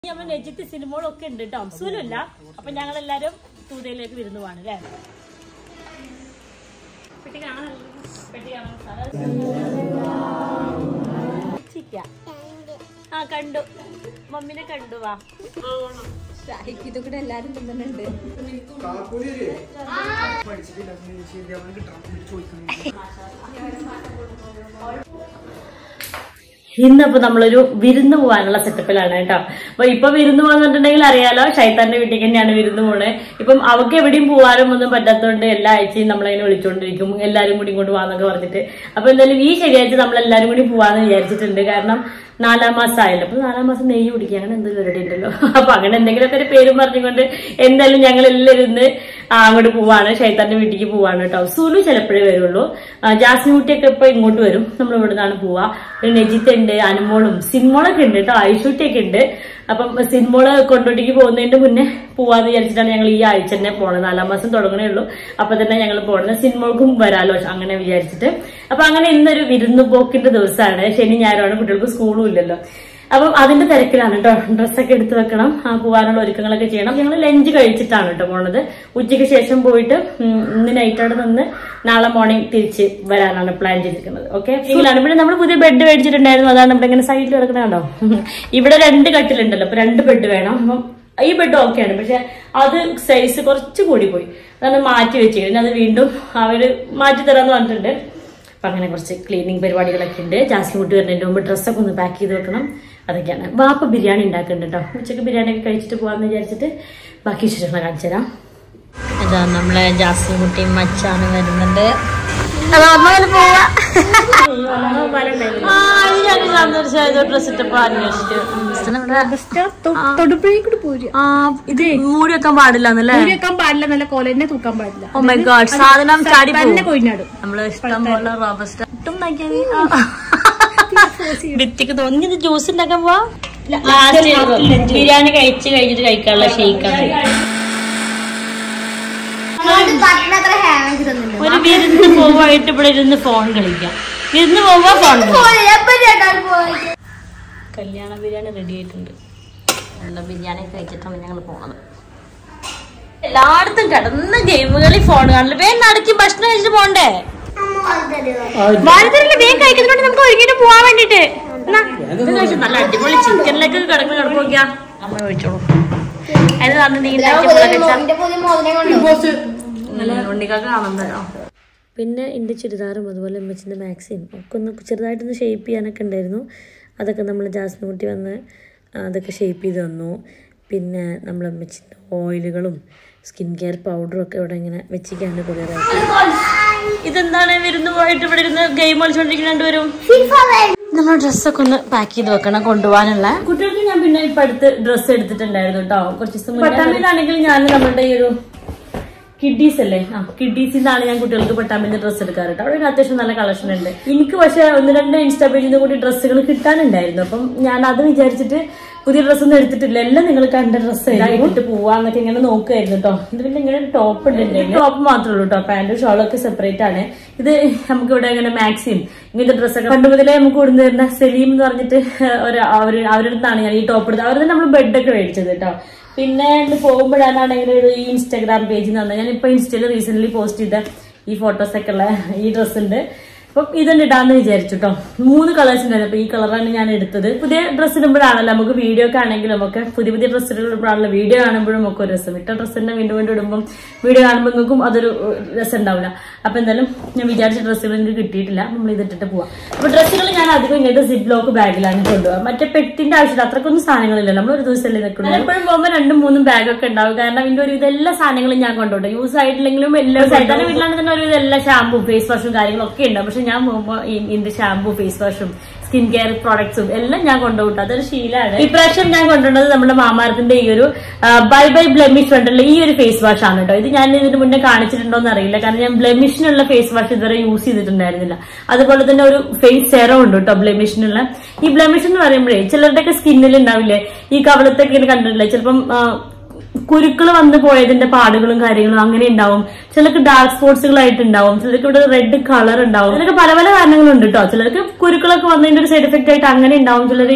നമ്മൾ നെജിത്ത് സിനിമകളൊക്കെ ഉണ്ട് കേട്ടോ അംസൂലല്ല അപ്പൊ ഞങ്ങൾ എല്ലാരും തൂതയിലേക്ക് വിരുന്നു പോവാണ് അല്ലേ പെട്ടി കാണാൻ പെട്ടി കാണാൻ ചിക്ക ആ കണ്ടു മമ്മിനെ കണ്ടു വാ ഇത് കൂടെ എല്ലാരും തിന്നുന്നുണ്ട് ഇന്നപ്പോ നമ്മളൊരു വിരുന്ന് പോകാനുള്ള സെറ്റപ്പിലാണ് കേട്ടോ അപ്പൊ ഇപ്പൊ വിരുന്ന് പോകാന്നുണ്ടെങ്കിൽ അറിയാലോ ഷൈത്താന്റെ വീട്ടിലേക്ക് തന്നെയാണ് വിരുന്ന് പോണേ ഇപ്പം അവർക്ക് എവിടെയും പോകാനും ഒന്നും പറ്റാത്തതുകൊണ്ട് എല്ലാ ആഴ്ചയും നമ്മളതിനെ വിളിച്ചുകൊണ്ടിരിക്കും എല്ലാരും കൂടി ഇങ്ങോട്ട് പോകാന്നൊക്കെ പറഞ്ഞിട്ട് അപ്പൊ എന്തായാലും ഈ ശനിയാഴ്ച നമ്മൾ എല്ലാരും കൂടി പോവാന്ന് വിചാരിച്ചിട്ടുണ്ട് കാരണം നാലാം മാസം ആയല്ലോ അപ്പൊ നാലാം മാസം നെയ്യ് കുടിക്കുക അങ്ങനെ എന്തെങ്കിലും പരിപാടി ഉണ്ടല്ലോ അപ്പൊ അങ്ങനെ എന്തെങ്കിലുമൊക്കെ ഒരു പേരും പറഞ്ഞുകൊണ്ട് എന്തായാലും ഞങ്ങൾ എല്ലാവരും ഇന്ന് ആ, അങ്ങോട്ട് പോവാണ് ഷൈത്താന്റെ വീട്ടിലേക്ക് പോവാണ് കേട്ടോ സുലു ചിലപ്പോഴേ വരുള്ളൂ ആ, ജാസ്മിൻ കുട്ടിയൊക്കെ ഇപ്പൊ ഇങ്ങോട്ട് വരും നമ്മൾ ഇവിടെ നിന്നാണ് പോവാ പിന്നെ നെജിത്ത് ഉണ്ട് അനുമോളും സിനിമോളൊക്കെ ഉണ്ട് കേട്ടോ ഐഷൂട്ടിയൊക്കെ ഉണ്ട് അപ്പം സിനിമോള് കൊണ്ടോട്ടിക്ക് പോകുന്നതിന്റെ മുന്നേ പോവാന്ന് വിചാരിച്ചിട്ടാണ് ഞങ്ങൾ ഈ ആഴ്ച തന്നെ പോണത് നാലാം മാസം തുടങ്ങണേ ഉള്ളൂ അപ്പൊ തന്നെ ഞങ്ങൾ പോണത് സിനിമകൾക്കും വരാലോ അങ്ങനെ വിചാരിച്ചിട്ട് അപ്പൊ അങ്ങനെ ഇന്നൊരു വിരുന്നു പോക്കിന്റെ ദിവസമാണ് ശനി ഞായറാണ് കുട്ടികൾക്ക് സ്കൂളും ഇല്ലല്ലോ അപ്പം അതിന്റെ തിരക്കിലാണ് കേട്ടോ ഡ്രസ്സൊക്കെ എടുത്തു വെക്കണം ആ, പോവാനുള്ള ഒരുക്കങ്ങളൊക്കെ ചെയ്യണം ഞങ്ങൾ ലഞ്ച് കഴിച്ചിട്ടാണ് കേട്ടോ പോണത് ഉച്ചയ്ക്ക് ശേഷം പോയിട്ട് ഉം, ഇന്ന് നൈറ്റ് അവിടെ നിന്ന് നാളെ മോർണിംഗ് തിരിച്ച് വരാനാണ് പ്ലാൻ ചെയ്തിരിക്കുന്നത് ഓക്കെ എങ്കിലാണ് ഇവിടെ നമ്മൾ പുതിയ ബെഡ് മേടിച്ചിട്ടുണ്ടായിരുന്നു അതാണ് ഇവിടെ ഇങ്ങനെ സൈഡിൽ കിടക്കണ കണ്ടോ ഇവിടെ രണ്ട് കട്ടിലുണ്ടല്ലോ അപ്പൊ രണ്ട് ബെഡ് വേണം അപ്പം ഈ ബെഡ് ഓക്കെയാണ് പക്ഷെ അത് സൈസ് കുറച്ച് കൂടി പോയി അതാണ് മാറ്റി വെച്ചിരിക്കുന്നത് അത് വീണ്ടും അവര് മാറ്റി തരാന്ന് പറഞ്ഞിട്ടുണ്ട് അപ്പൊ അങ്ങനെ കുറച്ച് ക്ലീനിങ് പരിപാടികളൊക്കെ ഉണ്ട് ജാസ്മിൻ കുട്ടി വരുന്നതിന്റെ മുമ്പ് ഡ്രസ്സൊക്കെ ഒന്ന് പാക്ക് ചെയ്ത് വെക്കണം അതൊക്കെയാണ് വാപ്പ ബിരിയാണി ഉണ്ടാക്കുന്നുണ്ട് കേട്ടോ ഉച്ചക്ക് ബിരിയാണി ഒക്കെ കഴിച്ചിട്ട് പോകാന്ന് വിചാരിച്ചിട്ട് ബാക്കി വിശേഷങ്ങൾ കാണിച്ചു തരാം ഇതാ നമ്മളെ ജാസ്മിൻ കുട്ടിയും മച്ചാണ് വരുന്നുണ്ട് ഡ്രസ് ഇട്ടപ്പോ അന്വേഷിച്ചു തൊടുപുഴയും പോരും ആ ഇത് മൂടി വെക്കാൻ പാടില്ല എന്നല്ലേ വെക്കാൻ പാടില്ല നല്ല കോലന്നെ തൂക്കാൻ പാടില്ല ഓ മൈ ഗോഡ് സാധനം ചാടി തന്നെ കൊയിനാടും നമ്മള് ഇഷ്ടം പോലെ റോബസ്റ്റ് ഒട്ടും ഭിത്തിക്ക് തോന്നി ഇത് ജ്യൂസ് ഉണ്ടാക്കാൻ പോവാ ബിരിയാണി കഴിച്ച് കഴിഞ്ഞിട്ട് കഴിക്കാനുള്ള ഷെയ്ക്കാണ് ഒരു വിരുന്ന് പോവായിട്ട് ഇവിടെ ഇരുന്ന് ഫോൺ കളിക്കാം വിരുന്ന് പോവാ ഫോൺ കല്യാണ ബിരിയാണി റെഡി ആയിട്ടുണ്ട് നല്ല ബിരിയാണി കഴിച്ചിട്ടാണ് ഞങ്ങൾ പോണത് എല്ലായിടത്തും കിടന്ന് ഗെയിം കളി ഫോൺ കാണില്ല വേഗം നടക്കി ഭക്ഷണം കഴിച്ചിട്ട് പോണ്ടേ ഭാരതത്തിലെ വേഗം കഴിക്കുന്നതുകൊണ്ട് നമുക്ക് ഒരുങ്ങിട്ട് പോവാൻ വേണ്ടിട്ട് ഇത് കഴിച്ചു നല്ല അടിപൊളി ചിക്കനിലേക്ക് കിടക്കുന്ന കിടപ്പൊക്കെയാ അമ്മ കഴിച്ചോളൂ അത് അന്ന് നീ ഉണ്ണിക്കാക്ക് കാണുന്നല്ലോ പിന്നെ എൻ്റെ ചുരിദാറും അതുപോലെ അമ്മച്ചിൻ്റെ മാക്സിയും ഒക്കെ ഒന്ന് ചെറുതായിട്ടൊന്ന് ഷേപ്പ് ചെയ്യാനൊക്കെ ഉണ്ടായിരുന്നു അതൊക്കെ നമ്മൾ ജാസ്മിൻ കുട്ടി വന്ന് അതൊക്കെ ഷേപ്പ് ചെയ്ത് തന്നു പിന്നെ നമ്മൾ അമ്മച്ചിൻ്റെ ഓയിലുകളും സ്കിൻ കെയർ പൗഡറും ഒക്കെ ഇവിടെ ഇങ്ങനെ വെച്ചിക്കാണ്ട് കൊറിയറായിട്ട് ഇതെന്താണ് വിരുന്ന് പോയിട്ട് ഇവിടെ ഇരുന്ന് ഗെയിം കളിച്ചോണ്ടിരിക്കുന്ന രണ്ടുപേരും നമ്മൾ ഡ്രസ്സൊക്കെ ഒന്ന് പാക്ക് ചെയ്ത് വെക്കണം കൊണ്ടുപോകാനുള്ള കുട്ടികൾക്ക് ഞാൻ പിന്നെ ഇപ്പൊ അടുത്ത് ഡ്രസ്സ് എടുത്തിട്ടുണ്ടായിരുന്നു കേട്ടോ കുറച്ച് ദിവസം പട്ടാമ്പിയിലാണെങ്കിൽ ഞാൻ നമ്മുടെ ഈ ഒരു കിഡീസ് അല്ലേ ആ കിഡീസിന്നാണ് ഞാൻ കുട്ടികൾക്ക് പട്ടാമ്പിന്റെ ഡ്രസ്സ് എടുക്കാറ് കേട്ടോ അവിടെ ഒരു അത്യാവശ്യം നല്ല കളക്ഷൻ ഉണ്ട് എനിക്ക് പക്ഷെ ഒന്ന് രണ്ട് ഇൻസ്റ്റാ പേജിൽ നിന്ന് കൂടി ഡ്രസ്സുകൾ കിട്ടാനുണ്ടായിരുന്നു അപ്പം ഞാൻ അത് വിചാരിച്ചിട്ട് പുതിയ ഡ്രസ്സൊന്നും എടുത്തിട്ടില്ല എല്ലാം നിങ്ങൾ കണ്ട ഡ്രസ്സ് ഇട്ടിട്ട് പോവാന്നൊക്കെ ഇങ്ങനെ നോക്കുമായിരുന്നു കേട്ടോ ഇത് പിന്നെ ഇങ്ങനെ ഒരു ടോപ്പ് ഉണ്ട് ടോപ്പ് മാത്രമേ ഉള്ളൂ കേട്ടോ പാന്റും ഷോളും ഒക്കെ സെപ്പറേറ്റ് ആണ് ഇത് നമുക്ക് ഇവിടെ ഇങ്ങനെ മാക്സിം ഇങ്ങനത്തെ ഡ്രസ്സൊക്കെ പണ്ട് മുതലേ നമുക്ക് കൊടുന്നു തരുന്ന സെലീം എന്ന് പറഞ്ഞിട്ട് ഒരു അവർ അവരുടെ അടുത്താണ് ഞാൻ ഈ ടോപ്പ് എടുത്തത് അവർ നമ്മൾ ബെഡൊക്കെ മേടിച്ചത് കേട്ടോ പിന്നെ ഇന്ന് പോകുമ്പോഴാണെങ്കിൽ ഒരു ഈ ഇൻസ്റ്റാഗ്രാം പേജിൽ നിന്ന് ഞാൻ ഇപ്പൊ ഇൻസ്റ്റയിൽ റീസെന്റ് പോസ്റ്റ് ചെയ്ത ഈ ഫോട്ടോസ് ഒക്കെ ഉള്ള ഈ ഡ്രസ്സ് ഉണ്ട് അപ്പം ഇതുണ്ട് ഇടാന്ന് വിചാരിച്ചു കേട്ടോ മൂന്ന് കളേഴ്സ് ഉണ്ടായിരുന്നു അപ്പൊ ഈ കളറാണ് ഞാൻ എടുത്തത് പുതിയ ഡ്രസ്സ് ഇടുമ്പോഴാണല്ലോ നമുക്ക് വീഡിയോ ഒക്കെ ആണെങ്കിലും ഒക്കെ പുതിയ പുതിയ ഡ്രസ്സുകൾ ഇടുമ്പോഴാണല്ലോ വീഡിയോ കാണുമ്പോഴും ഒക്കെ ഒരു രസം ഇട്ട ഡ്രസ്സ് തന്നെ വീണ്ടും വീണ്ടും ഇടുമ്പോൾ വീഡിയോ കാണുമ്പോൾ നിങ്ങൾക്കും അതൊരു ഏഹ്, രസം ഉണ്ടാവില്ല അപ്പൊ എന്തായാലും ഞാൻ വിചാരിച്ച ഡ്രസ്സുകൾ എനിക്ക് കിട്ടിയിട്ടില്ല നമ്മൾ ഇതിട്ടിട്ട് പോവാം അപ്പൊ ഡ്രസ്സുകൾ ഞാൻ അധികം ഇങ്ങനത്തെ സിപ്പ് ലോക്ക് ബാഗിലാണ് കൊണ്ടുപോകാം മറ്റേ പെട്ടിന്റെ ആവശ്യമില്ല അത്രക്കൊന്നും സാധനങ്ങളില്ല നമ്മൾ ഒരു ദിവസമല്ലേ നിൽക്കുന്നത് എപ്പോഴും പോകുമ്പോൾ രണ്ടും മൂന്നും ബാഗൊക്കെ ഉണ്ടാവും കാരണം ഇതിന്റെ ഒരു എല്ലാ സാധനങ്ങളും ഞാൻ കൊണ്ടുപോകും യൂസ് ആയിട്ടില്ലെങ്കിലും എല്ലാ സൈറ്റാന്റെ വീട്ടിലാണ് തന്നെ ഒരു എല്ലാ ഷാമ്പൂ ഫേസ് വാഷും കാര്യങ്ങളൊക്കെ ഉണ്ട് പക്ഷെ ഞാൻ പോകുമ്പോൾ ഇതിന്റെ ഷാമ്പൂ ഫേസ് വാഷും സ്കിൻ കെയർ പ്രോഡക്ട്സും എല്ലാം ഞാൻ കൊണ്ടുപോകും അതൊരു ശീലമാണ് ഇപ്രാവശ്യം ഞാൻ കൊണ്ടുവന്നത് നമ്മുടെ മാമാരത്തിന്റെ ഈ ഒരു ബൈ ബൈ ബ്ലെമിഷ് വേണ്ടുള്ള ഈ ഒരു ഫേസ് വാഷ് ആണ് കേട്ടോ ഇത് ഞാൻ ഇതിന് മുന്നേ കാണിച്ചിട്ടുണ്ടോ എന്ന് അറിയില്ല കാരണം ഞാൻ ബ്ലെമിഷിനുള്ള ഫേസ് വാഷ് ഇതുവരെ യൂസ് ചെയ്തിട്ടുണ്ടായിരുന്നില്ല അതുപോലെ തന്നെ ഒരു ഫേസ് സെറം ഉണ്ട് കേട്ടോ ബ്ലെമിഷിനുള്ള ഈ ബ്ലെമിഷ് എന്ന് പറയുമ്പോഴേ ചിലരുടെയൊക്കെ സ്കിന്നിൽ ഉണ്ടാവില്ലേ ഈ കവളത്തൊക്കെ ഇങ്ങനെ കണ്ടിട്ടില്ലേ ചിലപ്പം ആ, കുരുക്കൾ വന്നു പോയതിന്റെ പാടുകളും കാര്യങ്ങളും അങ്ങനെ ഉണ്ടാവും ചിലർക്ക് ഡാർക്ക് സ്പോട്സുകളായിട്ട് ഉണ്ടാവും ചിലർക്ക് ഇവിടെ റെഡ് കളർ ഉണ്ടാവും ചിലർക്ക് പല പല കാരണങ്ങളുണ്ട് കേട്ടോ ചിലർക്ക് കുരുക്കളൊക്കെ വന്നതിന്റെ ഒരു സൈഡ് എഫക്റ്റ് ആയിട്ട് അങ്ങനെ ഉണ്ടാവും ചിലർ ഈ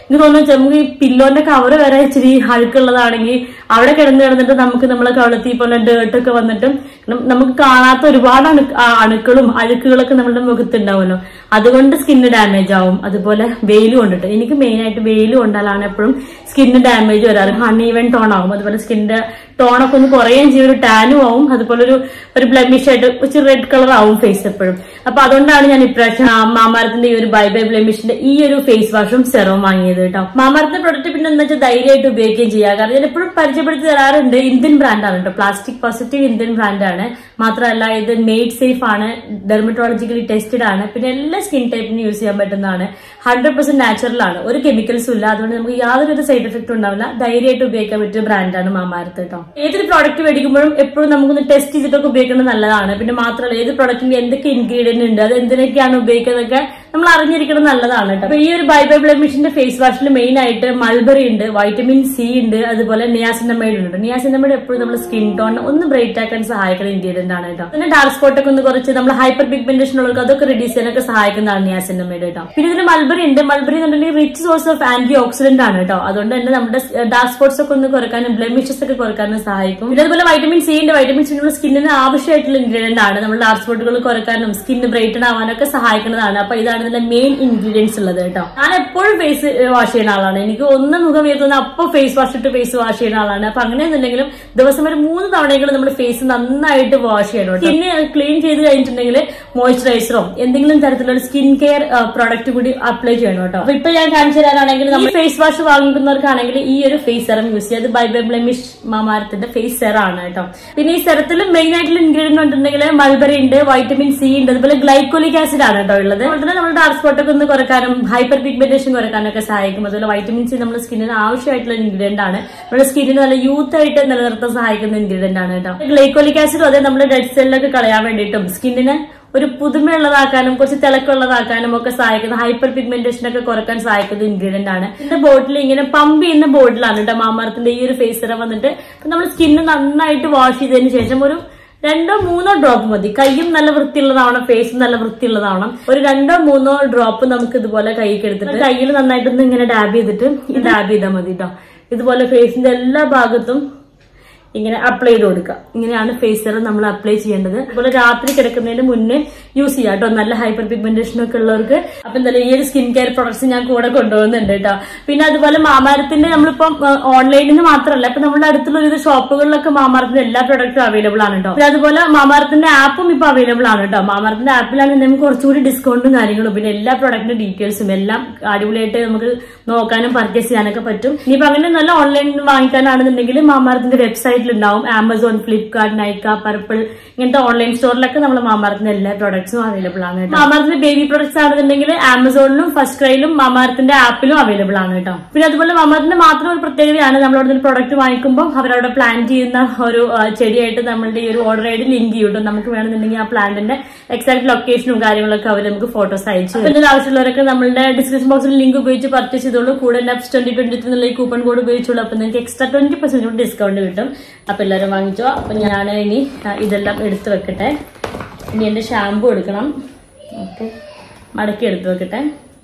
എനിക്ക് തോന്നുന്നു നമുക്ക് ഈ പില്ലോന്റെ കവർ വരെ ഇച്ചിരി അഴുക്കുള്ളതാണെങ്കിൽ അവിടെ കിടന്ന് കിടന്നിട്ട് നമുക്ക് നമ്മളെ കവളത്തി പോലെ ഡേർട്ടൊക്കെ വന്നിട്ട് നം- നമുക്ക് കാണാത്ത ഒരുപാട് അണു ആ അണുക്കളും അഴുക്കുകളൊക്കെ നമ്മുടെ മുഖത്തുണ്ടാവുമല്ലോ അതുകൊണ്ട് സ്കിന്ന് ഡാമേജ് ആവും അതുപോലെ വെയിൽ കൊണ്ടിട്ട് എനിക്ക് മെയിൻ ആയിട്ട് വെയിൽ കൊണ്ടാലാണ് എപ്പോഴും സ്കിന്ന് ഡാമേജ് വരാറ് ഹണീവൻ ടോൺ ആവും അതുപോലെ സ്കിന്നിന്റെ ടോണൊക്കെ ഒന്ന് കുറയുകയും ചെയ്യും ഒരു ടാനും ആവും അതുപോലെ ഒരു ഒരു ബ്ലമിഷ് ആയിട്ട് ഇച്ചിരി റെഡ് കളർ ആവും ഫേസ് എപ്പോഴും അപ്പൊ അതുകൊണ്ടാണ് ഞാൻ ഇപ്രാവശ്യം ആ മാമാരത്തിന്റെ ഈ ഒരു ബൈ ബൈ ബ്ലമിഷിന്റെ ഈ ഒരു ഫേസ് വാഷും സെറവും വാങ്ങിയത് കേട്ടോ മാമാരത്തിന്റെ പ്രൊഡക്റ്റ് പിന്നെ എന്താ വെച്ചാൽ ധൈര്യമായിട്ട് ഉപയോഗിക്കുകയും ചെയ്യാം കാരണം ഞാൻ എപ്പോഴും പരിചയപ്പെടുത്തി തരാറുണ്ട് ഇന്ത്യൻ ബ്രാൻഡാണ് കേട്ടോ പ്ലാസ്റ്റിക് പോസിറ്റീവ് ഇന്ത്യൻ ബ്രാൻഡാണ് മാത്രമല്ല ഇത് മെയ്ഡ് സേഫ് ആണ് ഡെർമറ്റോളജിക്കലി ടെസ്റ്റഡ് ആണ് പിന്നെ എല്ലാ സ്കിൻ ടൈപ്പിനും യൂസ് ചെയ്യാൻ പറ്റുന്നതാണ് ഹൺഡ്രഡ് പെർസെന്റ് നാച്ചുറൽ ആണ് ഒരു കെമിക്കൽസും ഇല്ല അതുകൊണ്ട് നമുക്ക് യാതൊരു സൈഡ് എഫക്റ്റ് ഉണ്ടാവില്ല ധൈര്യമായിട്ട് ഉപയോഗിക്കാൻ പറ്റിയ ബ്രാൻഡാണ് മാമാരത്ത് കേട്ടോ ഏതൊരു പ്രോഡക്റ്റ് മേടിക്കുമ്പോഴും എപ്പോഴും നമുക്കൊന്ന് ടെസ്റ്റ് ചെയ്തിട്ടൊക്കെ ഉപയോഗിക്കുന്നത് നല്ലതാണ് പിന്നെ മാത്രമല്ല ഏത് പ്രോഡക്റ്റിന് എന്തൊക്കെ ഇൻഗ്രീഡിയന്റ് ഉണ്ട് അത് എന്തിനൊക്കെയാണ് ഉപയോഗിക്കുന്നതൊക്കെ നമ്മൾ അറിഞ്ഞിരിക്കുന്നത് നല്ലതാണ് കേട്ടോ അപ്പൊ ഈ ഒരു ബൈ ബൈ ബ്ലമിഷിന്റെ ഫേസ് വാഷിൽ മെയിൻ ആയിട്ട് മൾബറി ഉണ്ട് വൈറ്റമിൻ സി ഉണ്ട് അതുപോലെ നിയാസിനമൈഡ് ഉണ്ട് നിയാസിനമൈഡ് എപ്പോഴും നമ്മുടെ സ്കിൻ ടോൺ ഒന്ന് ബ്രൈറ്റ് ആക്കാൻ സഹായിക്കുന്ന ഇൻഗ്രീഡിയന്റ് ആണ് കേട്ടോ പിന്നെ ഡാർക്ക് സ്പോട്ട് ഒക്കെ ഒന്ന് കുറച്ച് നമ്മൾ ഹൈപ്പർ പിഗ്മെന്റേഷൻ ഉള്ളവർക്ക് അതൊക്കെ റിഡ്യൂസ് ചെയ്യാനൊക്കെ സഹായിക്കുന്നതാണ് നിയാസിനമൈഡ് കേട്ടോ പിന്നെ ഇതിന് മൾബറി ഉണ്ട് മൾബറി എന്നുണ്ടെങ്കിൽ rich source of antioxidant ആണ് കേട്ടോ അതുകൊണ്ട് തന്നെ നമ്മുടെ ഡാർക്ക് സ്പോട്ട്സ് ഒക്കെ ഒന്ന് കുറക്കാനും ബ്ലെമിഷസ് ഒക്കെ കുറക്കാനും സഹായിക്കും പിന്നെ അതുപോലെ വൈറ്റമിൻ സി ഉണ്ട് വൈറ്റമിൻ സി നമ്മുടെ സ്കിന്നിന് ആവശ്യമായിട്ടുള്ള ഇൻഗ്രീഡിയന്റ് ആണ് നമ്മുടെ ഡാർക്ക് സ്പോട്ടുകൾ കുറക്കാനും സ്കിന്ന് ബ്രൈറ്റൺ ആവാനൊക്കെ സഹായിക്കുന്നതാണ് അപ്പൊ ഇതാണ് ഇതിന്റെ മെയിൻ ഇൻഗ്രീഡിയൻസ് ഉള്ളത് കേട്ടോ ഞാൻ എപ്പോഴും ഫേസ് വാഷ് ചെയ്യുന്ന ആളാണ് എനിക്ക് ഒന്ന് മുഖം വീർത്തുന്ന അപ്പൊ ഫേസ് വാഷ് ഇട്ട് ഫേസ് വാഷ് ചെയ്യുന്ന ആളാണ് അപ്പൊ അങ്ങനെയൊന്നുമില്ലെങ്കിലും ദിവസം ഒരു മൂന്ന് തവണയെങ്കിലും നമ്മുടെ ഫേസ് നന്നായിട്ട് വാഷ് ചെയ്യണം സ്കിന്ന് ക്ലീൻ ചെയ്ത് കഴിഞ്ഞിട്ടുണ്ടെങ്കിൽ മോയ്സ്ചറൈസറോ എന്തെങ്കിലും തരത്തിലുള്ള സ്കിൻ കെയർ പ്രോഡക്റ്റ് കൂടി അപ്ലൈ ചെയ്യണം കേട്ടോ അപ്പൊ ഇപ്പൊ ഞാൻ കാണിച്ചു തരാനാണെങ്കിൽ നമ്മൾ ഫേസ് വാഷ് വാങ്ങിക്കുന്നവർക്കാണെങ്കിൽ ഈ ഒരു ഫേസ് സെറം യൂസ് ചെയ്യാം ബൈ ബൈ ബ്ലെമിഷ് മാമാരത്തിന്റെ ഫേസ് സെറം ആണ് കേട്ടോ പിന്നെ ഈ സെറത്തിൽ മെയിൻ ആയിട്ടുള്ള ഇൻഗ്രീഡിയന്റ് ഉണ്ടെങ്കിൽ മൾബറി ഉണ്ട് വൈറ്റമിൻ സി ഉണ്ട് അതുപോലെ ഗ്ലൈക്കോലിക് ആസിഡ് ആണ് കേട്ടോ ഉള്ളത് അതുപോലെ തന്നെ നമ്മുടെ ഡാർക്ക് സ്പോട്ട് ഒക്കെ ഒന്ന് കുറക്കാനും ഹൈപ്പർ പിഗ്മെന്റേഷൻ കുറക്കാനൊക്കെ സഹായിക്കും അതുപോലെ വൈറ്റമിൻ സി നമ്മുടെ സ്കിന്നിന് ആവശ്യമായിട്ടുള്ള ഇൻഗ്രീഡിയന്റ് ആണ് നമ്മുടെ സ്കിന്നിന് നല്ല യൂത്ത് ആയിട്ട് നിലനിർത്താൻ സഹായിക്കുന്ന ഇൻഗ്രീഡിയന്റ് ആണ് കേട്ടോ ഗ്ലൈക്കോലിക് ആസിഡ് അതെ നമ്മുടെ ഡെഡ് സെല്ലൊക്കെ കളയാൻ വേണ്ടിയിട്ടും സ്കിന്നിന് ഒരു പുതുമയുള്ളതാക്കാനും കുറച്ച് തിളക്കമുള്ളതാക്കാനും ഒക്കെ സഹായിക്കുന്ന ഹൈപ്പർ പിഗ്മെന്റേഷൻ ഒക്കെ കുറക്കാൻ സഹായിക്കുന്ന ഇൻഗ്രീഡിയന്റ് ആണ് ഇതിന്റെ ബോട്ടിൽ ഇങ്ങനെ പമ്പ് ചെയ്യുന്ന ബോട്ടിലാണ് കേട്ടോ മാമർത്തിന്റെ ഈ ഒരു ഫേസ് സിറം വന്നിട്ട് നമ്മൾ സ്കിന്ന് നന്നായിട്ട് വാഷ് ചെയ്തതിന് ശേഷം ഒരു രണ്ടോ മൂന്നോ ഡ്രോപ്പ് മതി കൈയും നല്ല വൃത്തിയുള്ളതാവണം ഫേസും നല്ല വൃത്തിയുള്ളതാവണം ഒരു രണ്ടോ മൂന്നോ ഡ്രോപ്പ് നമുക്ക് ഇതുപോലെ കൈക്ക് എടുത്തിട്ട് കയ്യിൽ നന്നായിട്ടൊന്ന് ഇങ്ങനെ ഡാബ് ചെയ്തിട്ട് ഈ ഡാബ് ചെയ്താൽ മതി കേട്ടോ ഇതുപോലെ ഫേസിന്റെ എല്ലാ ഭാഗത്തും ഇങ്ങനെ അപ്ലൈ ചെയ്ത് കൊടുക്കുക ഇങ്ങനെയാണ് ഫേസ് സെറം നമ്മൾ അപ്ലൈ ചെയ്യേണ്ടത് അതുപോലെ രാത്രി കിടക്കുന്നതിന് മുന്നേ യൂസ് ചെയ്യാം കേട്ടോ നല്ല ഹൈപ്പർ പിഗ്മെന്റേഷൻ ഒക്കെ ഉള്ളവർക്ക് അപ്പൊ എന്തായാലും ഈ ഒരു സ്കിൻ കെയർ പ്രൊഡക്ട്സ് ഞാൻ കൂടെ കൊണ്ടുപോകുന്നുണ്ട് കേട്ടോ പിന്നെ അതുപോലെ മാമാരത്തിന്റെ നമ്മളിപ്പം ഓൺലൈനിൽ നിന്ന് മാത്രമല്ല ഇപ്പൊ നമ്മുടെ അടുത്തുള്ള ഒരു ഷോപ്പുകളിലൊക്കെ മാമാരത്തിന്റെ എല്ലാ പ്രൊഡക്റ്റും അവൈലബിൾ ആണ് കേട്ടോ പിന്നെ അതുപോലെ മാമാരത്തിന്റെ ആപ്പും ഇപ്പൊ അവൈലബിൾ ആണ് കേട്ടോ മാമാരത്തിന്റെ ആപ്പിലാണ് നമുക്ക് കുറച്ചുകൂടി ഡിസ്കൗണ്ടും കാര്യങ്ങളും പിന്നെ എല്ലാ പ്രൊഡക്റ്റിന്റെ ഡീറ്റെയിൽസും എല്ലാം അടിപൊളിയായിട്ട് നമുക്ക് നോക്കാനും പർച്ചേസ് ചെയ്യാനൊക്കെ പറ്റും ഇനിയിപ്പോ അങ്ങനെ നല്ല ഓൺലൈനിൽ വാങ്ങിക്കാനാണെന്നുണ്ടെങ്കിൽ മാമാരത്തിന്റെ വെബ്സൈറ്റിൽ ഉണ്ടാവും ആമസോൺ ഫ്ലിപ്കാർട്ട് നൈക്ക പർപ്പിൾ ഇങ്ങനത്തെ ഓൺലൈൻ സ്റ്റോറിലൊക്കെ നമ്മൾ മാമാരത്തിന്റെ എല്ലാ പ്രൊഡക്ട്സും അവൈലബിൾ ആണ് കേട്ടോ മാമാരത്തിന്റെ ബേബി പ്രൊഡക്ട്സ് ആണെന്നുണ്ടെങ്കിൽ ആമസോണിലും ഫസ്റ്റ് ക്രൈയിലും മാമാരത്തിന്റെ ആപ്പിലും അവൈലബിൾ ആണ് കേട്ടോ പിന്നെ അതുപോലെ മാമാരത്തിന്റെ മാത്രം ഒരു പ്രത്യേകതയാണ് നമ്മൾ അവിടെ നിന്ന് പ്രൊഡക്റ്റ് വാങ്ങിക്കുമ്പോൾ അവരവിടെ പ്ലാൻ ചെയ്യുന്ന ഒരു ആ, ചെടിയായിട്ട് നമ്മളുടെ ഈ ഒരു ഓർഡർ ആയിട്ട് ലിങ്ക് ചെയ്യും നമുക്ക് വേണമെന്നുണ്ടെങ്കിൽ ആ പ്ലാന്റിന്റെ എക്സാക്ട് ലൊക്കേഷനും കാര്യങ്ങളൊക്കെ അവർ നമുക്ക് ഫോട്ടോസ് അയച്ചു അപ്പൊ ഇതിന്റെ ആവശ്യമുള്ളവരൊക്കെ നമ്മളുടെ ഡിസ്ക്രിപ്ഷൻ ബോക്സിൽ ലിങ്ക് ഉപയോഗിച്ച് പർച്ചേസ് ചെയ്തോളൂ കൂടെ നെപ്സ് ട്വന്റി ട്വന്റി എന്നുള്ള ഈ കൂപ്പൺ കോഡ് ഉപയോഗിച്ചോളൂ അപ്പൊ നിങ്ങൾക്ക് എക്സ്ട്രാ ട്വന്റി പെർസെന്റ് ഡിസ്കൗണ്ട് കിട്ടും അപ്പൊ എല്ലാവരും വാങ്ങിച്ചോ അപ്പൊ ഞാൻ ഇനി ആ, ഇതെല്ലാം എടുത്തു വെക്കട്ടെ ഇനി എന്റെ ഷാമ്പു എടുക്കണം ഓക്കെ മടക്കി എടുത്തു വെക്കട്ടെ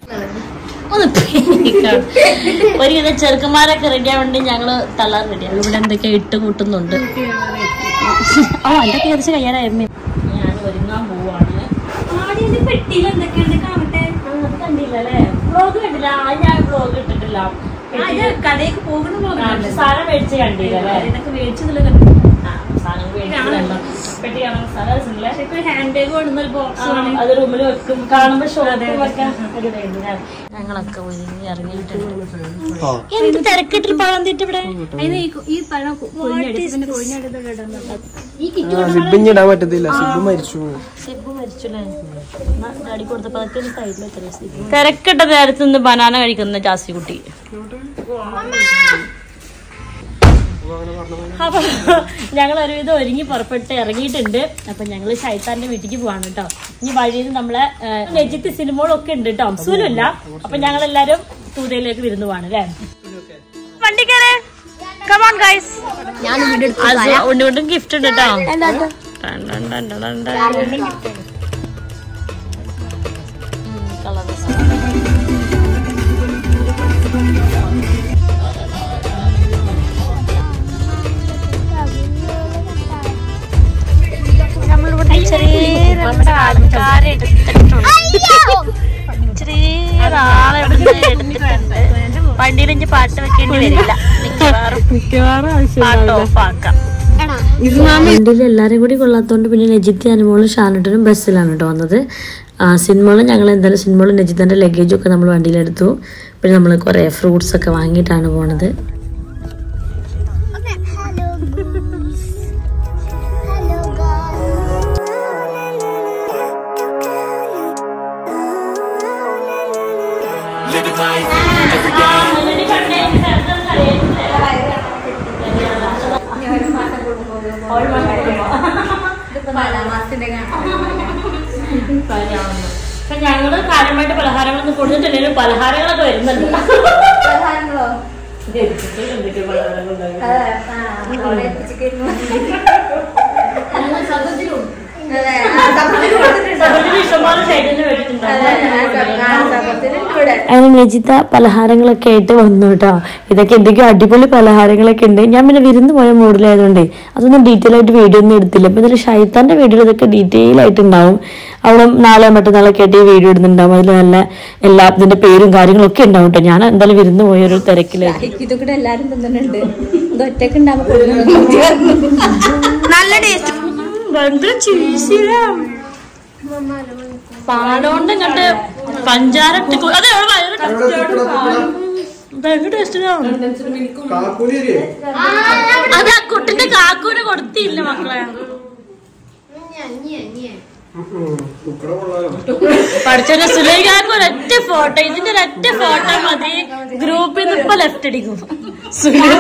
ഒന്ന് പേടിക്കണം. ഒരുവിധ ചെറുക്കന്മാരൊക്കെ റെഡി ആവേണ്ടി ഞങ്ങള് തള്ളാൻ റെഡിയാണ് ഇവിടെ എന്തൊക്കെയോ ഇട്ട് കൂട്ടുന്നുണ്ട് ഓ എന്റെ തീർച്ച കഴിയാനായിരുന്നു ഞാൻ ഒരുങ്ങാൻ പോവാണ് പെട്ടിയിൽ എന്തൊക്കെയുണ്ട് കാണട്ടെ ആ, അത് കണ്ടില്ലല്ലേ വ്ലോഗ് കണ്ടില്ല ആ, ഞാൻ വ്ലോഗ് ഇട്ടിട്ടില്ല കടയിലേക്ക് പോകുന്ന ആ, സാധനം മേടിച്ച് കണ്ടില്ലല്ലേ ഇതൊക്കെ മേടിച്ചതിൽ ആ, സാധനം മേടിച്ചില്ല പെട്ടി കാണാൻ സ്ഥലം രസമില്ലേ? ഹാൻഡ് ബാഗ് കൊണ്ടുവന്ന ഒരു ആ, ബോക്സ് അത് റൂമിൽ വെക്കും കാണുമ്പോ ഷോപ്പിൽ വെക്കാൻ ഒരു ഇതുണ്ട് ഞാൻ. ഞങ്ങളൊക്കെ ഒരുങ്ങി ഇറങ്ങിയിട്ടുണ്ട് എന്ത് തിരക്കിട്ടിൽ പഴം തീറ്റ ഇവിടെ അതിന് ഈ ഈ പഴം കൊഴിഞ്ഞെടുത്ത് പിന്നെ കൊഴിഞ്ഞെടുത്ത് ഇടുന്നത് ഈ കിറ്റ് സിബിഞ്ഞിടാൻ പറ്റത്തില്ല സിബ് മരിച്ചു സിബ് മരിച്ചുല്ലേ ഡാഡി കൊടുത്തപ്പോ അതൊക്കെ സൈഡിൽ വെച്ചല്ലേ സിബ് തിരക്കിട്ട നേരത്ത് നിന്ന് ബനാന കഴിക്കുന്ന ജാസി കുട്ടി അപ്പൊ ഞങ്ങൾ ഒരുവിധം ഒരുങ്ങി പുറപ്പെട്ട് ഇറങ്ങിയിട്ടുണ്ട് അപ്പൊ ഞങ്ങള് ഷൈത്താന്റെ വീട്ടിലേക്ക് പോവാണ് കേട്ടോ ഇനി വഴിയിൽ നമ്മളെ നെജിത്ത് സിനിമകളൊക്കെ ഉണ്ട് കേട്ടോ അംസൂലില്ല അപ്പൊ ഞങ്ങൾ എല്ലാരും തൂതയിലേക്ക് വിരുന്ന് പോവാണ് അല്ലേ വണ്ടി കയറേ കമോൺ ഗൈസ് ഉണ്ണികൊണ്ടും ഗിഫ്റ്റ് ഉണ്ട് കേട്ടോ ടൺ ടൺ ടൺ ടൺ ടൺ ടൺ. ഉം, colour രസം. നമ്മളിവിടെ ചെറിയ രണ്ട് ആൾക്കാരെ എടുത്തിട്ടുണ്ട് ചെറിയ ആളെ ഇവിടുന്ന് എടുത്തിട്ടുണ്ട് വണ്ടിയിൽ ഇഞ്ചി പാട്ട് വെക്കേണ്ടി വരില്ല മിക്കവാറും പാട്ട് ഓഫ് ആക്കാം വണ്ടിയിൽ എല്ലാവരും കൂടി കൊള്ളാത്തതുകൊണ്ട് പിന്നെ നജിത്ത് അനുമോളും ഷാനുട്ടനും ബസ്സിലാണ് കേട്ടോ വന്നത് ആ സിനിമകളും ഞങ്ങൾ എന്തായാലും സിനിമകളും നജിത്തൻ്റെ ലഗേജും ഒക്കെ നമ്മൾ വണ്ടിയിലെടുത്തു പിന്നെ നമ്മൾ കുറേ ഫ്രൂട്ട്സ് ഒക്കെ വാങ്ങിയിട്ടാണ് പോണത് ഞങ്ങള് കാര്യമായിട്ട് പലഹാരങ്ങളൊന്നും കൊടുത്തിട്ടില്ലെങ്കിലും പലഹാരങ്ങളൊക്കെ വരുന്നുണ്ട് ഇഷ്ടംപോലെ സൈഡിൽ അങ്ങനെ നജിത പലഹാരങ്ങളൊക്കെ ആയിട്ട് വന്നു കേട്ടോ ഇതൊക്കെ എന്തൊക്കെയോ അടിപൊളി പലഹാരങ്ങളൊക്കെ ഉണ്ട് ഞാൻ പിന്നെ വിരുന്ന് പോയ മൂഡിലായതുകൊണ്ടേ അതൊന്നും ഡീറ്റെയിൽ ആയിട്ട് വീഡിയോ ഒന്നും എടുത്തില്ല അപ്പൊ ഇതിൽ ഷൈത്താന്റെ വീഡിയോ ഇതൊക്കെ ഡീറ്റെയിൽ ആയിട്ട് ഉണ്ടാവും അവിടെ നാളെ മറ്റന്നാളൊക്കെ ആയിട്ട് ഈ വീഡിയോ ഇടുന്നുണ്ടാവും അതിൽ നല്ല എല്ലാ ഇതിന്റെ പേരും കാര്യങ്ങളൊക്കെ ഉണ്ടാവും കേട്ടോ ഞാൻ എന്തായാലും വിരുന്ന് പോയ ഒരു തിരക്കിലായിരുന്നു ഇതൊക്കെ എല്ലാരും തിന്നുന്നുണ്ട് ഇത് ഒറ്റക്ക് ഉണ്ടാവുമ്പോ നല്ല ടേസ്റ്റ് ഭയങ്കര ചീസിയാ പാലോണ്ട് കണ്ട് പഞ്ചാര ഇട്ട് കൊ- അതെ അവിടെ ഭയങ്കര ടേസ്റ്റ് അത് ആ കുട്ടിന്റെ കാക്കൂന് കൊടുത്തില്ല മക്കളെ പഠിച്ച സുലൈഖാർക്ക് ഒരൊറ്റ ഫോട്ടോ ഇതിന്റെ ഒരൊറ്റ ഫോട്ടോ മതി ഗ്രൂപ്പിൽ നിന്ന് ഇപ്പൊ ലെഫ്റ്റ് അടിക്കും സുലൈഖ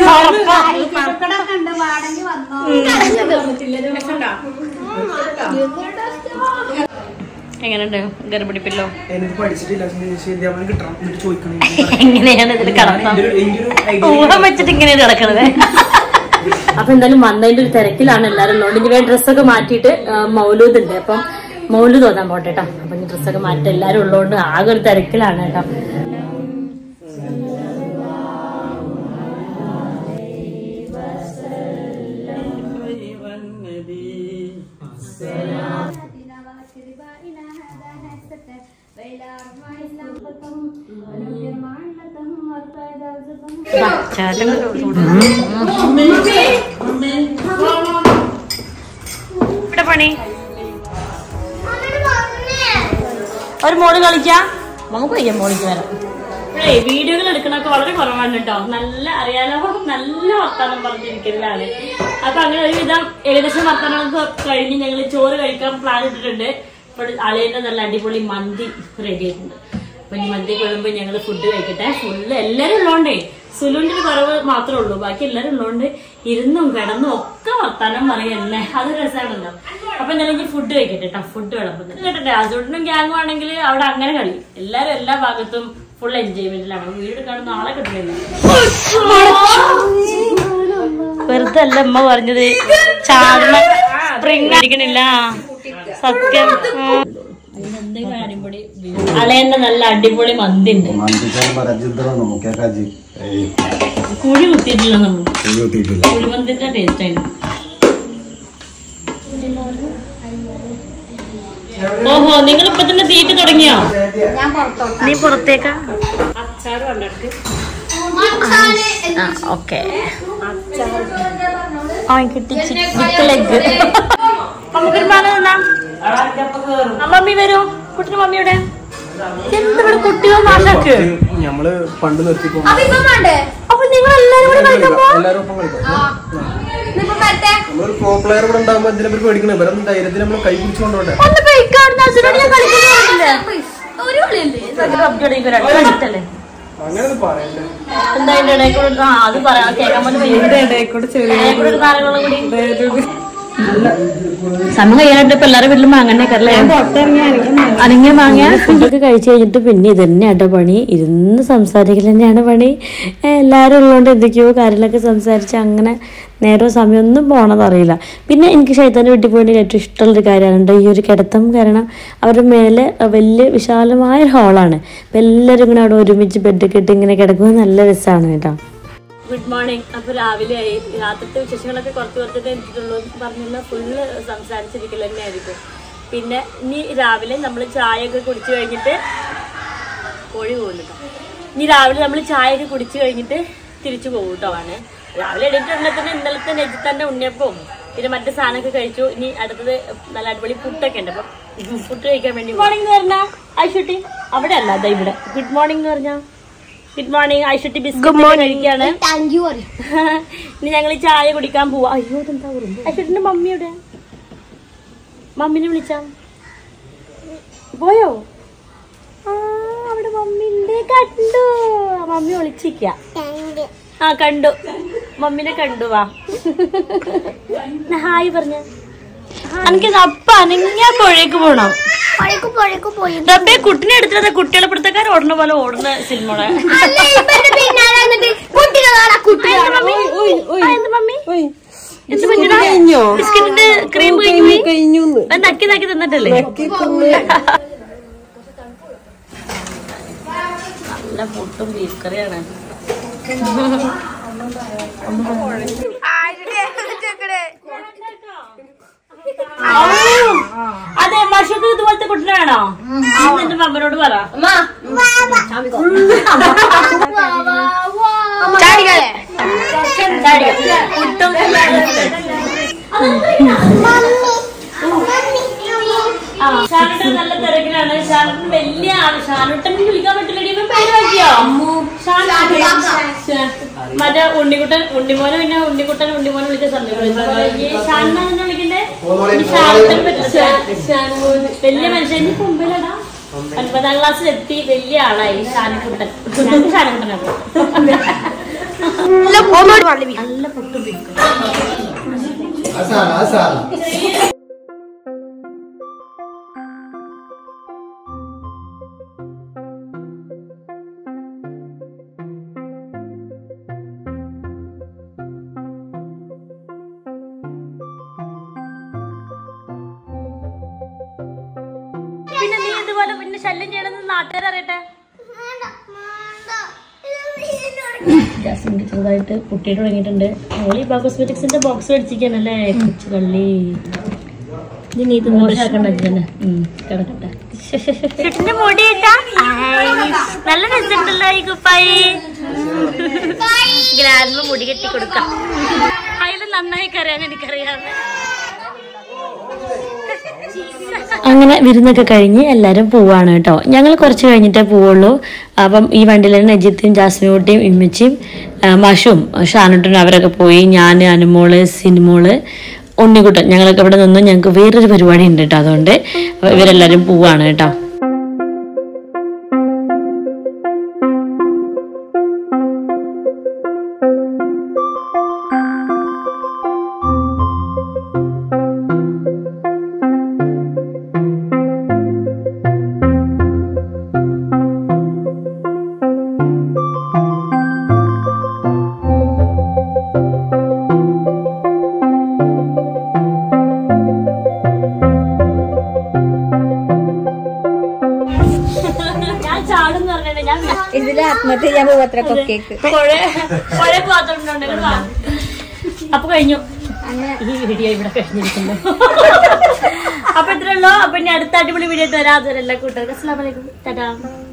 എങ്ങനെയുണ്ട് ഗർഭിണിപ്പില്ലോ എനിക്ക് പഠിച്ചിട്ടില്ല ശരിയാവാൻ കിട്ടണം എന്നിട്ട് ചോദിക്കണം എങ്ങനെയാണ് ഇതിൽ കടത്താം എൻ്റെ ഒരു- എൻ്റെ ഒരു idea ഊഹം വെച്ചിട്ട് ഇങ്ങനെയാണ് കിടക്കണത് അപ്പൊ എന്തായാലും വന്നതിന്റെ ഒരു തിരക്കിലാണ് എല്ലാരും ഉള്ളത് ഇനി വേണ്ട ഡ്രസ്സൊക്കെ മാറ്റിയിട്ട് ആ, മൗലൂദ് ഉണ്ട് അപ്പം മൗലൂദ് ഓതാൻ പോട്ടെ കേട്ടോ അപ്പൊ ഇനി ഡ്രസ്സൊക്കെ മാറ്റി എല്ലാരും ഉള്ളതുകൊണ്ട് ആകെ ഒരു തിരക്കിലാണ് കേട്ടോ ദാ, ചേട്ടൻ ഇവിടെ പണി ഒരു മോള് കളിക്കാം നമുക്ക് വയ്യ മോളിക്ക് വരാം ഇപ്പോഴേ വീഡിയോകൾ എടുക്കണൊക്കെ വളരെ കുറവാണ് കേട്ടോ നല്ല അറിയാലോ നല്ല വർത്താനം പറഞ്ഞിരിക്കലാണ് അപ്പൊ അങ്ങനെ ഒരുവിധം ഏകദേശം വർത്താനമൊക്കെ കഴിഞ്ഞ് ഞങ്ങൾ ചോറ് കഴിക്കാൻ പ്ലാൻ ഇട്ടിട്ടുണ്ട് ഇപ്പോൾ അളിയന്റെ നല്ല അടിപൊളി മന്തി റെഡി ആയിട്ടുണ്ട് അപ്പൊ ഈ മന്തി കഴിയുമ്പോ ഞങ്ങൾ ഫുഡ് കഴിക്കട്ടെ ഫുള്ള് എല്ലാരും ഉള്ളോണ്ടേ സുലുവിന്റെ ഒരു കുറവ് മാത്രമേ ഉള്ളൂ ബാക്കി എല്ലാരും ഉള്ളോണ്ട് ഇരുന്നും കിടന്നും ഒക്കെ വർത്താനം പറയല്ലേ അത് രസമാണല്ലോ അപ്പൊ എന്തായാലും ഫുഡ് കഴിക്കട്ടെ കേട്ടോ ഫുഡ് വിളമ്പുന്നത് കേട്ടെ അസോട്ടിനും ഗ്യാങ്ങും ആണെങ്കിൽ അവിടെ അങ്ങനെ കളി എല്ലാരും എല്ലാ ഭാഗത്തും ഫുൾ എൻജോയ്മെന്റിലാണ് വീട് കാണുന്ന ആളെ കിട്ടില്ല വെറുതെ അല്ല അമ്മ പറഞ്ഞത് ചാടണ സ്പ്രിങ് അടിക്കണില്ല സത്യം എന്തെങ്കിലും അടിപൊളി അളയന്റെ നല്ല അടിപൊളി മന്തി ഉണ്ട് മന്തിക്കാൻ പറജിദ്രോ നോക്കിയാ കാജി ഏയ് കുഴി കുത്തിയിട്ടില്ല നമ്മൾ ഇത് കിട്ടിയിട്ടില്ല കുഴിമന്തിന്റെ ടേസ്റ്റ് ആയിരുന്നു ഓഹോ നിങ്ങൾ ഇപ്പൊ തന്നെ തീറ്റ തുടങ്ങിയോ നീ പുറത്തേക്കാ അച്ചാറ് കണ്ടെടുക്ക് ഓക്കെ ആ കിട്ടി വിത്ത് ലെഗ് നമുക്കൊരു പാല് തന്നാം മമ്മി വരൂ കുട്ടിന് മമ്മിയുടെ എന്തിവിടെ കുട്ടിയോ മാഷാക്ക് ഞമ്മള് പണ്ട് നിർത്തിപ്പോ അപ്പൊ നിങ്ങൾ എല്ലാരും കൂടി കളിക്കാൻ പോവാ എല്ലാരും ഒപ്പം കളിക്കാം നമ്മളൊരു പ്രോ പ്ലെയർ ഇവിടെ ഉണ്ടാകുമ്പോ എന്തിനാ ഇവര് പേടിക്കണേ ഇവരൊന്നും ധൈര്യത്തിൽ നമ്മൾ കൈ പിടിച്ചു കൊണ്ടോട്ടെ ഒന്ന് കഴിക്കാവുന്ന അസുരോട് ഞാൻ കളിക്കുന്നില്ലേ അങ്ങനെയൊന്നും പറയണ്ടേ എന്താ അതിന്റെ ഇടയിൽ കൂടെ ആ അത് പറയാം കേൾക്കാൻ വേണ്ടി ഇടയിൽ കൂടെ ചെറിയ സാധനങ്ങളും കൂടി സമയം കഴിയാനായിട്ട് ഇപ്പൊ എല്ലാവരുടെ വീട്ടിലും മാങ്ങന്നേക്കല്ലേ അനങ്ങിയ മാങ്ങ ഫുഡൊക്കെ കഴിച്ചു കഴിഞ്ഞിട്ട് പിന്നെ ഇത് തന്നെയാട്ടോ പണി ഇരുന്ന് സംസാരിക്കൽ തന്നെയാണ് പണി ഏ, എല്ലാവരും ഉള്ളതുകൊണ്ട് എന്തൊക്കെയോ കാര്യങ്ങളൊക്കെ സംസാരിച്ച് അങ്ങനെ നേരവും സമയമൊന്നും പോണതറിയില്ല പിന്നെ എനിക്ക് ശൈത്താൻ്റെ വീട്ടിൽ പോയിട്ട് ഏറ്റവും ഇഷ്ടമുള്ളൊരു കാര്യമാണ് ഈ ഒരു കിടത്തം കാരണം അവരുടെ മേലെ വലിയ വിശാലമായ ഒരു ഹാളാണ് അപ്പം എല്ലാവരും ഇങ്ങനെ അവിടെ ഒരുമിച്ച് ബെഡൊക്കെ ഇട്ട് ഇങ്ങനെ കിടക്കുമ്പോൾ നല്ല രസമാണ് കേട്ടോ ഗുഡ് മോർണിംഗ് അപ്പൊ രാവിലെ ആയി രാത്രിത്തെ വിശേഷങ്ങളൊക്കെ കുറച്ച് കുറച്ചിട്ട് എനിക്കുള്ളൂ പറഞ്ഞുള്ള ഫുള്ള് സംസാരിച്ചിരിക്കൽ തന്നെയായിരിക്കും പിന്നെ ഇനി രാവിലെ നമ്മൾ ചായ ഒക്കെ കുടിച്ചു കഴിഞ്ഞിട്ട് കോഴി പോകുന്നുട്ടോ ഇനി രാവിലെ നമ്മൾ ചായ ഒക്കെ കുടിച്ചു കഴിഞ്ഞിട്ട് തിരിച്ചു പോകും കേട്ടോ ആണ് രാവിലെ എണീറ്റുണ്ടെങ്കിൽ തന്നെ ഇന്നലത്തെ നെജിത്തന്റെ ഉണ്ണിയപ്പവും പിന്നെ മറ്റു സാധനമൊക്കെ കഴിച്ചു ഇനി അടുത്തത് നല്ല അടിപൊളി പുട്ടൊക്കെ ഉണ്ട് അപ്പം പുട്ട് കഴിക്കാൻ വേണ്ടി മോർണിംഗ് എന്ന് പറഞ്ഞാ ഐഷുട്ടി അവിടെ അല്ല അതാ ഇവിടെ ഗുഡ് മോർണിംഗ് എന്ന് പറഞ്ഞാ ഗുഡ് മോർണിംഗ് ഐഷുട്ടി ബിസ്ക്കറ്റ് കഴിക്കാണ് താങ്ക് യു പറയും ഇനി ഞങ്ങൾ ചായ കുടിക്കാൻ പോവാ അയ്യോ ഇതെന്താ ഐഷുട്ടിന്റെ മമ്മിയുടെ മമ്മിനെ വിളിച്ചാ പോയോ ആ അവിടെ മമ്മിന്റെ കണ്ടു മമ്മി ഒളിച്ചിക്ക ആ കണ്ടു മമ്മിനെ കണ്ടു വാ ഹായ് പറഞ്ഞ എനിക്ക് അപ്പ അനങ്ങിയ പുഴയ്ക്ക് പോണം പഴക്കു പഴക്കു പോയി ഡബ്ബെ കുട്ടിനെ എടുത്തിട്ട് കുട്ടികളെ പിടുത്തക്കാർ ഓടുന്ന പോലെ ഓടുന്ന സിനിമ അല്ല ഇവരുടെ പിന്നാലെ വന്നിട്ട് കുട്ടികളാണ് കുട്ടികളാണ് മമ്മി എന്ത് പറ്റിയടാ? ബിസ്ക്കറ്റിന്റെ ക്രീം കഴിഞ്ഞു പോയി? അത് നക്കി നക്കി തിന്നിട്ടല്ലേ നല്ല പുട്ടും ബീഫ് കറിയാണ് അതെ മഷക്ക് ഇതുപോലത്തെ കുട്ടനാണോ എന്റെ മമ്മനോട് പറ ചാടികളെ ചാടിയോ? പുട്ടും ആ, ഷാനുട്ടൻ നല്ല തിരക്കിലാണ് ഷാനുട്ടൻ വലിയ ആള് ഷാനുട്ടൻ വിളിക്കാൻ പറ്റില്ലടി ഇവൻ പേര് മാറ്റിയോ ഷാനുട്ടൻ. ഷാ- മറ്റേ ഉണ്ണിക്കുട്ടൻ ഉണ്ണിമോനെ പിന്നെ ഉണ്ണിക്കുട്ടൻ ഉണ്ണിമോനെ വിളിച്ച സമയം ഈ ഷാനുനെ തന്നെ വിളിക്കണ്ടേ ഈ ഷാനുട്ടൻ പറ്റില്ല. ഷാ- ഷാനുമോൻ. വലിയ മനുഷ്യൻ ഇനി മുമ്പിലടാ ഒൻപതാം ക്ലാസ്സിൽ എത്തി വലിയ ആളായി ഷാനുക്കുട്ടൻ ഞങ്ങൾക്ക് ഷാനുക്കുട്ടനാണ് നല്ല പുട്ടും ബീഫ് പിന്നെ നീ ഇതുപോലെ പിന്നെ ശല്യം ചെയ്യണമെന്ന് നാട്ടുകാർ അറിയട്ടെ ജാസ്മിൻ ചെറുതായിട്ട് പൊട്ടിയിട്ട് തുടങ്ങിയിട്ടുണ്ട് മോളി കോസ്മെറ്റിക്സിന്റെ ബോക്സ് മേടിച്ചിരിക്കാനല്ലേ കൊച്ചു കള്ളി ഇത് നീ മോശമാക്കണ്ടല്ലേ കിടക്കട്ടെ ചുട്ടിന്റെ മുടി ഇട്ടാ നല്ല രസമുണ്ടല്ലോ ഈ കുപ്പായി ഗ്രാൻഡ് മുടി കെട്ടി കൊടുക്കാം അതിൽ നന്നായി കറിയാൻ എനിക്കറിയാതെ അങ്ങനെ വിരുന്നൊക്കെ കഴിഞ്ഞ് എല്ലാവരും പോവാണ് കേട്ടോ ഞങ്ങൾ കുറച്ച് കഴിഞ്ഞിട്ടേ പോവുള്ളൂ അപ്പം ഈ വണ്ടിയിൽ നജിത്തും ജാസ്മിൻകുട്ടിയും ഇമ്മച്ചിയും ആ, മഷും ഷാനുട്ടനും അവരൊക്കെ പോയി ഞാൻ അനുമോള് സിനിമോള് ഉണ്ണിക്കുട്ടൻ ഞങ്ങളൊക്കെ ഇവിടെ നിന്ന് ഞങ്ങൾക്ക് വേറൊരു പരിപാടി ഉണ്ട് കേട്ടോ അതുകൊണ്ട് ഇവരെല്ലാവരും പോവാണ് കേട്ടോ ഞാൻ ചാടും പറഞ്ഞിട്ട് ഞാൻ ഇതില് ആത്മഹത്യ ചെയ്യാൻ പോവത്ര കൊക്കേക്ക് പുഴ പുഴ പോകാത്തോണ്ടുണ്ട് അപ്പൊ കഴിഞ്ഞു ഈ വീഡിയോ ഇവിടെ കഴിഞ്ഞിരിക്കുന്നു അപ്പൊ ഇത്രയുള്ളൂ അപ്പൊ ഇനി അടുത്ത അടിപൊളി വീഡിയോ തരാം അതുവരെ എല്ലാ കൂട്ടുകാർക്കും അസ്സലാമലൈക്കും ടാറ്റാ